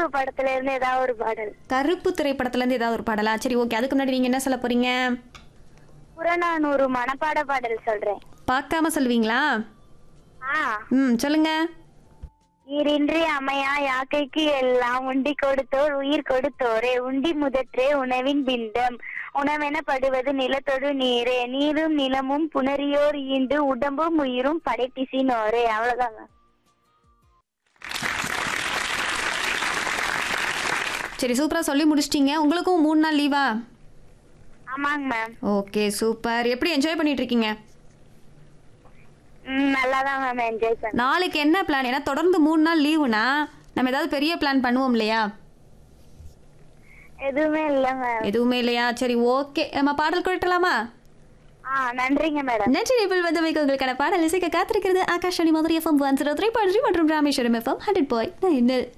படத்துல இருந்து ஏதாவது ஒரு பாடல் கருப்பு திரைப்படத்துல இருந்து ஏதாவது ஒரு பாடலா சரி ஓகே அதுக்கு முன்னாடி நீங்க என்ன சொல்ல போறீங்க புறநானூறு மனப்பாட பாடல் சொல்றேன் பார்க்காம சொல்வீங்களா ஆ ம் சொல்லுங்க நீரின்றி அமையா யாக்கைக்கு எல்லாம் உண்டி கொடுத்தோர் உயிர் கொடுத்தோரே உண்டி முதற்றே உணவின் பிண்டம் உணவெனப்படுவது நிலத்தொடு நீரே நீரும் நிலமும் புணரியோர் ஈண்டு உடம்பும் உயிரும் படைப்பிசினோரே அவ்வளவுதாங்க சரி சூப்பரா சொல்லி முடிச்சிட்டீங்க உங்களுக்கும் மூணு நாள் லீவா ஆமாங்க மேம் ஓகே சூப்பர் எப்படி என்ஜாய் பண்ணிட்டு இருக்கீங்க ம் நல்லா தான் மேம் என்ஜாய் பண்ணேன் நாளைக்கு என்ன பிளான் ஏன்னா தொடர்ந்து மூணு நாள் லீவுனா நம்ம ஏதாவது பெரிய பிளான் பண்ணுவோம் இல்லையா எதுவுமே இல்லை மேம் எதுவுமே இல்லையா சரி ஓகே நம்ம பாடல் கொடுக்கலாமா ஆ நன்றிங்க மேடம் நன்றி நேபிள் வந்தமைக்கு உங்களுக்கான பாடல் இசைக்க காத்திருக்கிறது Aakash Madurai FM one zero three மற்றும் ராமேஸ்வரம் எஃப்எம் ஹண்ட்ரட் பாய் நைன்